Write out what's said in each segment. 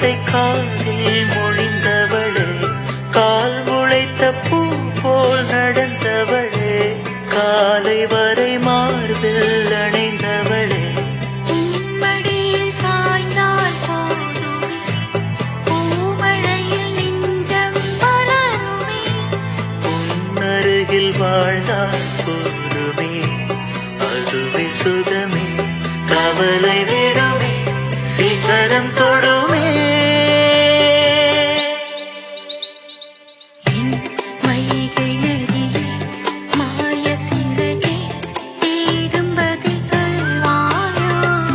ஆசை காதில் மொழிந்தவளே கால் முளைத்த பூ போல் நடந்தவளே காலை வரை மார்பில் அணைந்தவளே உம்மடியில் சாய்ந்தால் போதுமே பூமழையில் நெஞ்சம் மலருமே உன்னருகில் வாழ்ந்தால் போதுமே அதுவே சுகமே கவலை விடுமே சிகரம் தொடுமே என் வைகை நதியே மாய சிறகே தேடும் பதில் சொல்வாயோ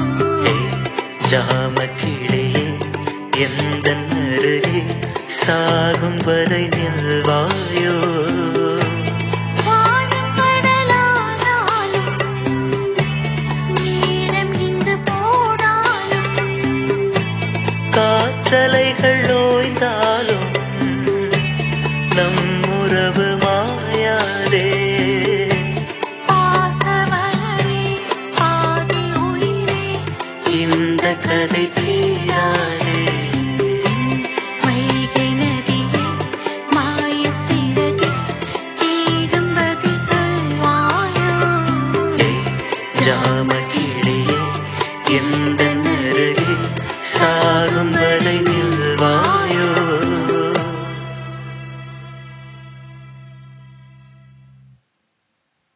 ஜாமக்கிளியே எந்த அருகே சாகும் வரை நில்வாயோ